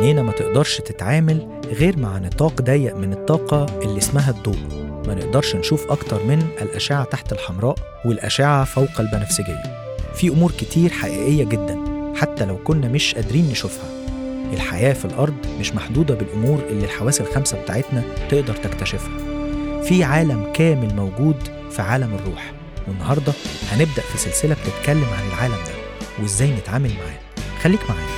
عينينا ما تقدرش تتعامل غير مع نطاق ضيق من الطاقة اللي اسمها الضوء ما نقدرش نشوف أكتر من الأشعة تحت الحمراء والأشعة فوق البنفسجية في أمور كتير حقيقية جدا حتى لو كنا مش قادرين نشوفها الحياة في الأرض مش محدودة بالأمور اللي الحواس الخمسة بتاعتنا تقدر تكتشفها في عالم كامل موجود في عالم الروح والنهاردة هنبدأ في سلسلة بتتكلم عن العالم ده وإزاي نتعامل معاه خليك معانا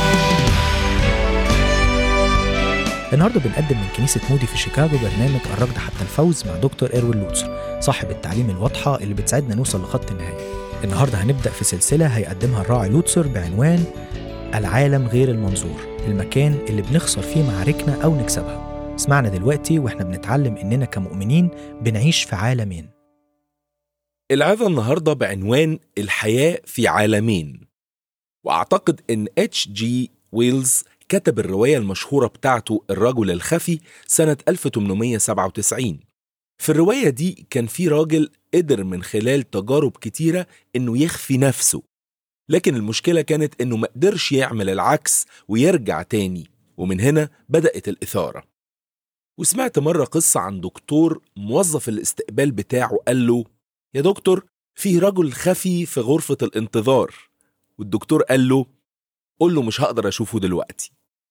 النهارده بنقدم من كنيسة مودي في شيكاغو برنامج الركض حتى الفوز مع دكتور إيروين لوتسر صاحب التعليم الواضحة اللي بتساعدنا نوصل لخط النهاية النهارده هنبدأ في سلسلة هيقدمها الراعي لوتسر بعنوان العالم غير المنظور المكان اللي بنخسر فيه معاركنا أو نكسبها اسمعنا دلوقتي واحنا بنتعلم إننا كمؤمنين بنعيش في عالمين العظة النهاردة بعنوان الحياة في عالمين وأعتقد إن اتش جي ويلز كتب الرواية المشهورة بتاعته الرجل الخفي سنة 1897 في الرواية دي كان في راجل قدر من خلال تجارب كتيرة إنه يخفي نفسه لكن المشكلة كانت إنه ما قدرش يعمل العكس ويرجع تاني ومن هنا بدأت الإثارة وسمعت مرة قصة عن دكتور موظف الاستقبال بتاعه قال له يا دكتور في رجل خفي في غرفة الانتظار والدكتور قال له قول له مش هقدر أشوفه دلوقتي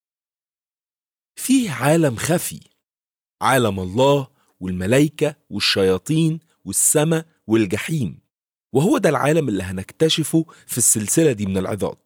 في عالم خفي عالم الله والملائكة والشياطين والسماء والجحيم وهو ده العالم اللي هنكتشفه في السلسلة دي من العظات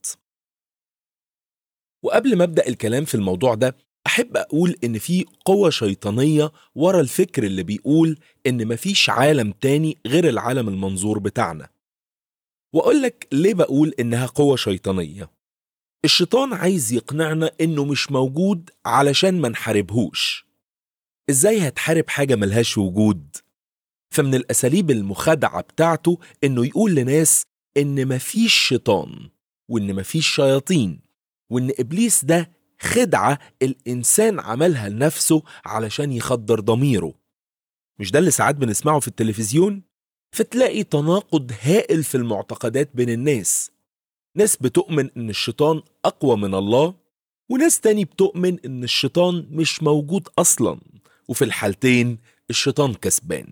وقبل ما أبدأ الكلام في الموضوع ده أحب أقول إن في قوة شيطانية ورا الفكر اللي بيقول إن مفيش عالم تاني غير العالم المنظور بتاعنا وأقول لك ليه بقول إنها قوة شيطانية الشيطان عايز يقنعنا إنه مش موجود علشان ما نحاربهوش إزاي هتحارب حاجة ملهاش وجود؟ فمن الأساليب المخادعة بتاعته إنه يقول لناس إن مفيش شيطان وإن مفيش شياطين وإن إبليس ده خدعة الإنسان عملها لنفسه علشان يخدر ضميره مش ده اللي ساعات بنسمعه في التلفزيون؟ فتلاقي تناقض هائل في المعتقدات بين الناس ناس بتؤمن إن الشيطان أقوى من الله وناس تاني بتؤمن إن الشيطان مش موجود أصلا وفي الحالتين الشيطان كسبان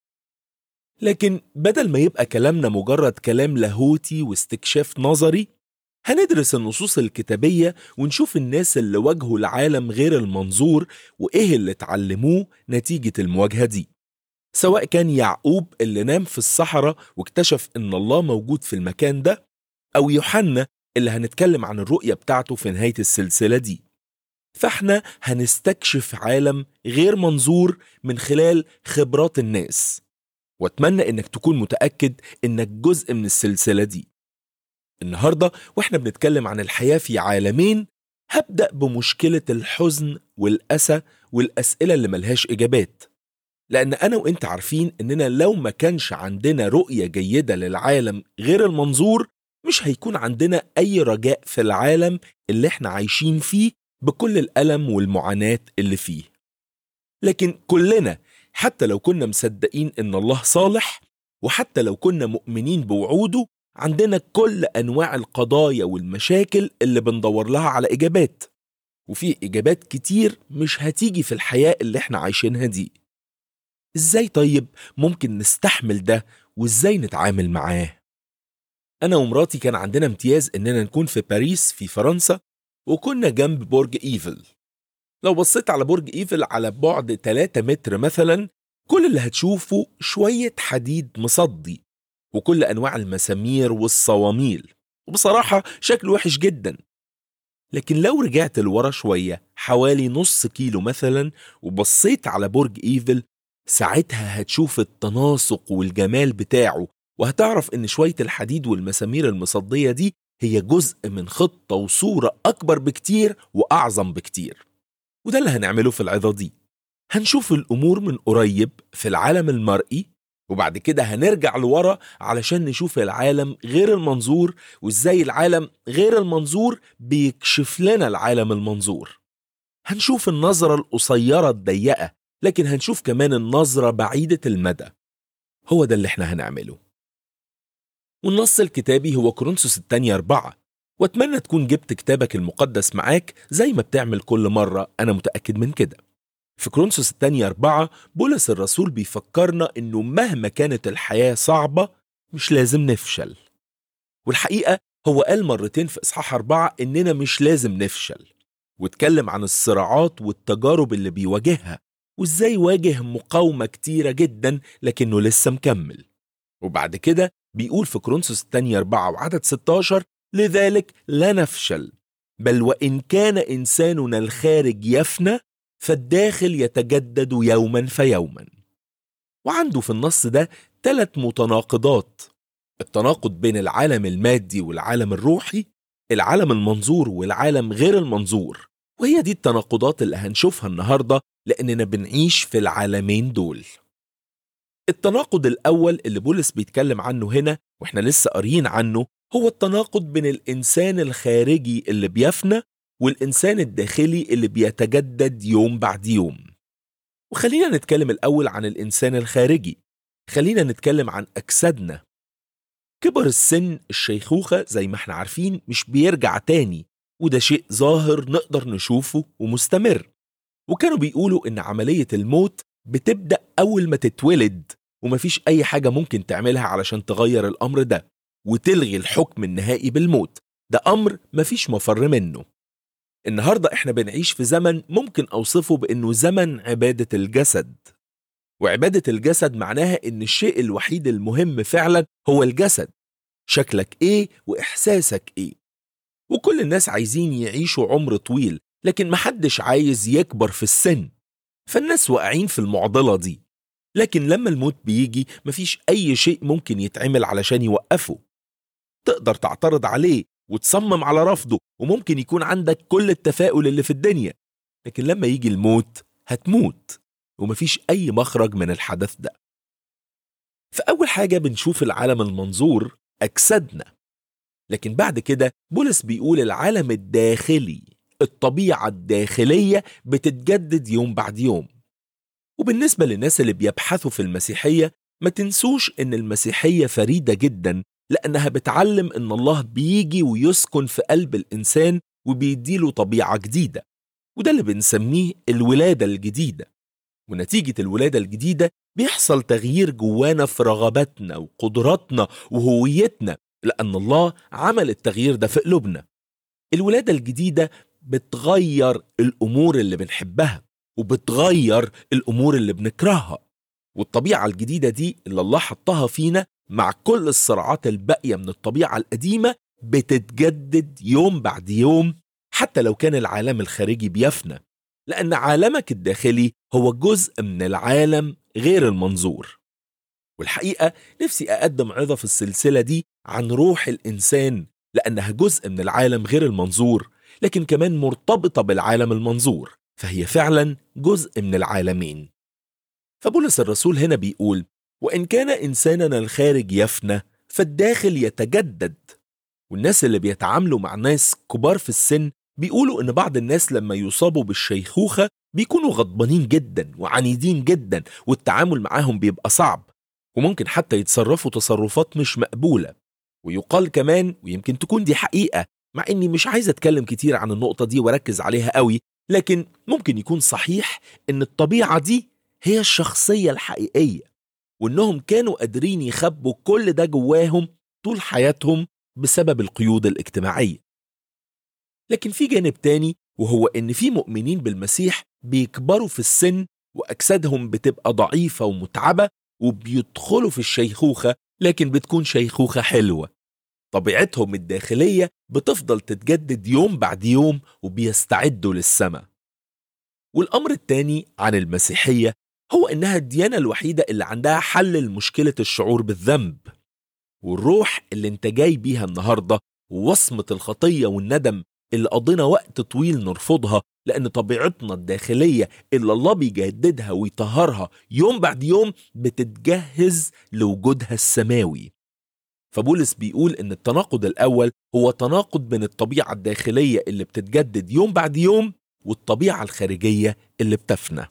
لكن بدل ما يبقى كلامنا مجرد كلام لاهوتي واستكشاف نظري هندرس النصوص الكتابية ونشوف الناس اللي واجهوا العالم غير المنظور وإيه اللي اتعلموه نتيجة المواجهة دي سواء كان يعقوب اللي نام في الصحراء واكتشف إن الله موجود في المكان ده أو يوحنا اللي هنتكلم عن الرؤية بتاعته في نهاية السلسلة دي فاحنا هنستكشف عالم غير منظور من خلال خبرات الناس واتمنى انك تكون متأكد انك جزء من السلسلة دي النهاردة واحنا بنتكلم عن الحياة في عالمين هبدأ بمشكلة الحزن والأسى والأسئلة اللي ملهاش إجابات لأن أنا وإنت عارفين إننا لو ما كانش عندنا رؤية جيدة للعالم غير المنظور مش هيكون عندنا أي رجاء في العالم اللي احنا عايشين فيه بكل الألم والمعاناة اللي فيه لكن كلنا حتى لو كنا مصدقين إن الله صالح وحتى لو كنا مؤمنين بوعوده عندنا كل أنواع القضايا والمشاكل اللي بندور لها على إجابات وفي إجابات كتير مش هتيجي في الحياة اللي احنا عايشينها دي إزاي طيب ممكن نستحمل ده وإزاي نتعامل معاه أنا ومراتي كان عندنا امتياز إننا نكون في باريس في فرنسا وكنا جنب برج إيفل لو بصيت على برج إيفل على بعد 3 متر مثلا كل اللي هتشوفه شوية حديد مصدي وكل أنواع المسامير والصواميل وبصراحة شكله وحش جدا لكن لو رجعت لورا شوية حوالي نص كيلو مثلا وبصيت على برج إيفل ساعتها هتشوف التناسق والجمال بتاعه وهتعرف إن شوية الحديد والمسامير المصدية دي هي جزء من خطة وصورة أكبر بكتير وأعظم بكتير وده اللي هنعمله في العظة دي هنشوف الأمور من قريب في العالم المرئي وبعد كده هنرجع لورا علشان نشوف العالم غير المنظور وازاي العالم غير المنظور بيكشف لنا العالم المنظور هنشوف النظرة القصيرة الضيقة لكن هنشوف كمان النظرة بعيدة المدى هو ده اللي احنا هنعمله والنص الكتابي هو كورنثوس الثانية أربعة واتمنى تكون جبت كتابك المقدس معاك زي ما بتعمل كل مرة أنا متأكد من كده في كرونسوس الثانية أربعة بولس الرسول بيفكرنا إنه مهما كانت الحياة صعبة مش لازم نفشل والحقيقة هو قال مرتين في إصحاح أربعة إننا مش لازم نفشل واتكلم عن الصراعات والتجارب اللي بيواجهها وإزاي واجه مقاومة كتيرة جدا لكنه لسه مكمل وبعد كده بيقول في كرونسوس الثانية أربعة وعدد 16 لذلك لا نفشل بل وإن كان إنساننا الخارج يفنى فالداخل يتجدد يوما فيوما وعنده في النص ده ثلاث متناقضات التناقض بين العالم المادي والعالم الروحي العالم المنظور والعالم غير المنظور وهي دي التناقضات اللي هنشوفها النهاردة لأننا بنعيش في العالمين دول التناقض الأول اللي بولس بيتكلم عنه هنا وإحنا لسه قاريين عنه هو التناقض بين الإنسان الخارجي اللي بيفنى والإنسان الداخلي اللي بيتجدد يوم بعد يوم وخلينا نتكلم الأول عن الإنسان الخارجي خلينا نتكلم عن أجسادنا كبر السن الشيخوخة زي ما احنا عارفين مش بيرجع تاني وده شيء ظاهر نقدر نشوفه ومستمر وكانوا بيقولوا إن عملية الموت بتبدأ أول ما تتولد ومفيش أي حاجة ممكن تعملها علشان تغير الأمر ده وتلغي الحكم النهائي بالموت ده أمر مفيش مفر منه النهاردة احنا بنعيش في زمن ممكن أوصفه بأنه زمن عبادة الجسد وعبادة الجسد معناها إن الشيء الوحيد المهم فعلا هو الجسد شكلك إيه وإحساسك إيه وكل الناس عايزين يعيشوا عمر طويل لكن محدش عايز يكبر في السن فالناس واقعين في المعضلة دي لكن لما الموت بيجي مفيش أي شيء ممكن يتعمل علشان يوقفه تقدر تعترض عليه وتصمم على رفضه وممكن يكون عندك كل التفاؤل اللي في الدنيا لكن لما يجي الموت هتموت ومفيش أي مخرج من الحدث ده فأول حاجة بنشوف العالم المنظور أجسادنا لكن بعد كده بولس بيقول العالم الداخلي الطبيعة الداخلية بتتجدد يوم بعد يوم وبالنسبة للناس اللي بيبحثوا في المسيحية ما تنسوش إن المسيحية فريدة جدا لأنها بتعلم إن الله بيجي ويسكن في قلب الإنسان وبيديله طبيعة جديدة وده اللي بنسميه الولادة الجديدة ونتيجة الولادة الجديدة بيحصل تغيير جوانا في رغباتنا وقدراتنا وهويتنا لأن الله عمل التغيير ده في قلوبنا الولادة الجديدة بتغير الأمور اللي بنحبها وبتغير الأمور اللي بنكرهها والطبيعة الجديدة دي اللي الله حطها فينا مع كل الصراعات الباقية من الطبيعة القديمة بتتجدد يوم بعد يوم حتى لو كان العالم الخارجي بيفنى لأن عالمك الداخلي هو جزء من العالم غير المنظور والحقيقة نفسي أقدم عظة في السلسلة دي عن روح الإنسان لأنها جزء من العالم غير المنظور لكن كمان مرتبطة بالعالم المنظور فهي فعلا جزء من العالمين فبولس الرسول هنا بيقول وإن كان إنساننا الخارج يفنى فالداخل يتجدد والناس اللي بيتعاملوا مع ناس كبار في السن بيقولوا إن بعض الناس لما يصابوا بالشيخوخة بيكونوا غضبانين جدا وعنيدين جدا والتعامل معاهم بيبقى صعب وممكن حتى يتصرفوا تصرفات مش مقبولة ويقال كمان ويمكن تكون دي حقيقة مع إني مش عايز أتكلم كتير عن النقطة دي وأركز عليها قوي لكن ممكن يكون صحيح إن الطبيعة دي هي الشخصية الحقيقية وإنهم كانوا قادرين يخبوا كل ده جواهم طول حياتهم بسبب القيود الاجتماعية لكن في جانب تاني وهو إن في مؤمنين بالمسيح بيكبروا في السن وأجسادهم بتبقى ضعيفة ومتعبة وبيدخلوا في الشيخوخة لكن بتكون شيخوخة حلوة طبيعتهم الداخلية بتفضل تتجدد يوم بعد يوم وبيستعدوا للسماء والأمر التاني عن المسيحية هو إنها الديانة الوحيدة اللي عندها حل لمشكلة الشعور بالذنب والروح اللي انت جاي بيها النهاردة ووصمة الخطية والندم اللي قضينا وقت طويل نرفضها لأن طبيعتنا الداخلية اللي الله بيجددها ويطهرها يوم بعد يوم بتتجهز لوجودها السماوي فبولس بيقول إن التناقض الأول هو تناقض بين الطبيعة الداخلية اللي بتتجدد يوم بعد يوم والطبيعة الخارجية اللي بتفنى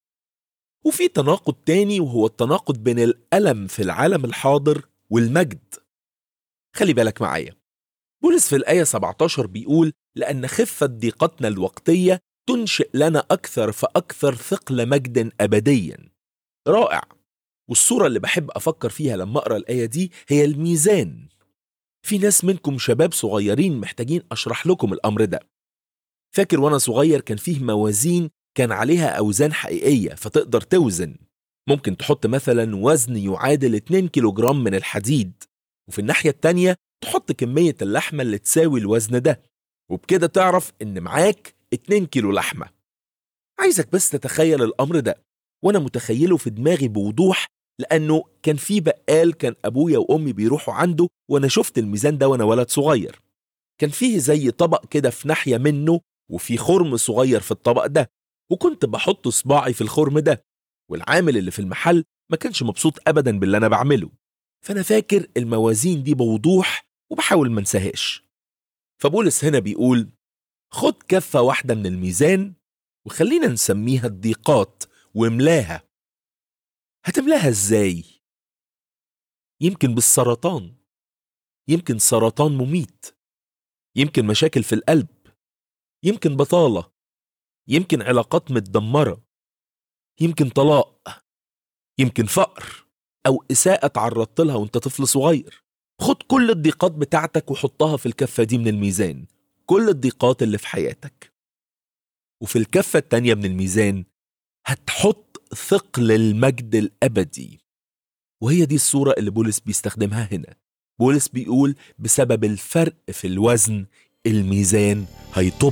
وفي تناقض تاني وهو التناقض بين الألم في العالم الحاضر والمجد خلي بالك معايا بولس في الآية 17 بيقول لأن خفة ضيقتنا الوقتية تنشئ لنا أكثر فأكثر ثقل مجد أبديا رائع والصورة اللي بحب أفكر فيها لما أقرأ الآية دي هي الميزان في ناس منكم شباب صغيرين محتاجين أشرح لكم الأمر ده فاكر وأنا صغير كان فيه موازين كان عليها أوزان حقيقية فتقدر توزن ممكن تحط مثلا وزن يعادل 2 كيلوجرام من الحديد وفي الناحية التانية تحط كمية اللحمة اللي تساوي الوزن ده وبكده تعرف إن معاك 2 كيلو لحمة عايزك بس تتخيل الأمر ده وأنا متخيله في دماغي بوضوح لأنه كان في بقال كان أبويا وأمي بيروحوا عنده وأنا شفت الميزان ده وأنا ولد صغير كان فيه زي طبق كده في ناحية منه وفي خرم صغير في الطبق ده وكنت بحط صباعي في الخرم ده والعامل اللي في المحل ما كانش مبسوط أبدا باللي أنا بعمله فأنا فاكر الموازين دي بوضوح وبحاول ما انساهاش فبولس هنا بيقول خد كفة واحدة من الميزان وخلينا نسميها الضيقات واملاها هتملاها ازاي؟ يمكن بالسرطان يمكن سرطان مميت يمكن مشاكل في القلب يمكن بطالة يمكن علاقات متدمرة يمكن طلاق يمكن فقر أو إساءة تعرضت لها وانت طفل صغير خد كل الضيقات بتاعتك وحطها في الكفة دي من الميزان كل الضيقات اللي في حياتك وفي الكفة التانية من الميزان هتحط ثقل المجد الأبدي وهي دي الصورة اللي بولس بيستخدمها هنا بولس بيقول بسبب الفرق في الوزن الميزان هيطب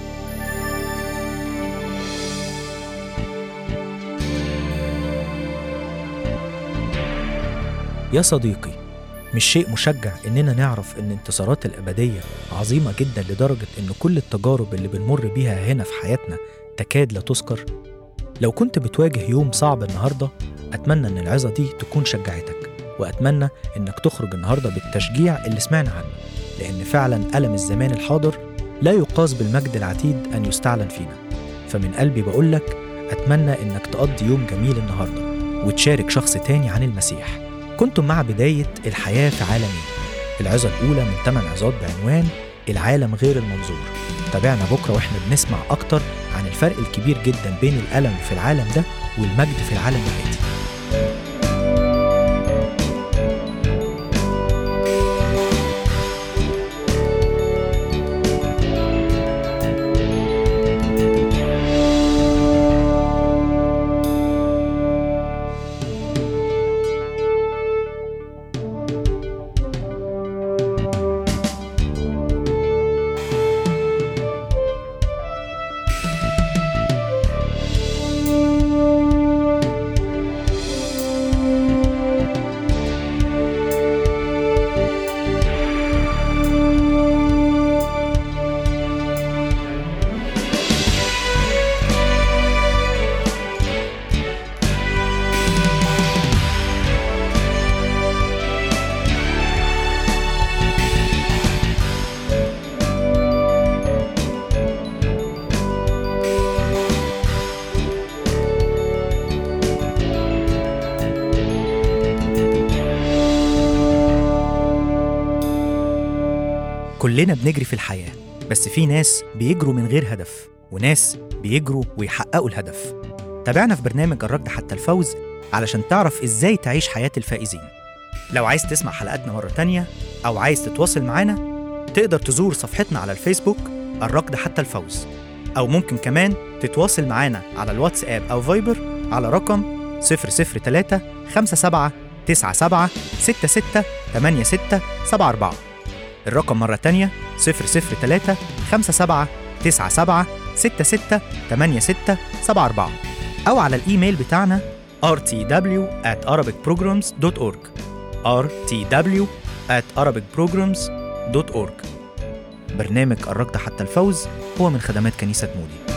يا صديقي مش شيء مشجع إننا نعرف إن انتصارات الأبدية عظيمة جدا لدرجة إن كل التجارب اللي بنمر بيها هنا في حياتنا تكاد لا تذكر؟ لو كنت بتواجه يوم صعب النهاردة أتمنى إن العظة دي تكون شجعتك وأتمنى إنك تخرج النهاردة بالتشجيع اللي سمعنا عنه لأن فعلا ألم الزمان الحاضر لا يقاس بالمجد العتيد أن يستعلن فينا فمن قلبي بقولك أتمنى إنك تقضي يوم جميل النهاردة وتشارك شخص تاني عن المسيح كنتم مع بداية الحياة في عالمين العظة الأولى من 8 عظات بعنوان العالم غير المنظور تابعنا بكرة وإحنا بنسمع أكتر عن الفرق الكبير جدا بين الألم في العالم ده والمجد في العالم الآتي كلنا بنجري في الحياة بس في ناس بيجروا من غير هدف وناس بيجروا ويحققوا الهدف تابعنا في برنامج الركض حتى الفوز علشان تعرف ازاي تعيش حياة الفائزين لو عايز تسمع حلقاتنا مرة تانية أو عايز تتواصل معانا تقدر تزور صفحتنا على الفيسبوك الركض حتى الفوز أو ممكن كمان تتواصل معانا على الواتساب أو فايبر على رقم 003 57 97 66 86 74 الرقم مرة تانية 003 57 97 66 86 74 أو على الإيميل بتاعنا rtw at arabicprograms.org rtw at arabicprograms.org برنامج الركض حتى الفوز هو من خدمات كنيسة مودي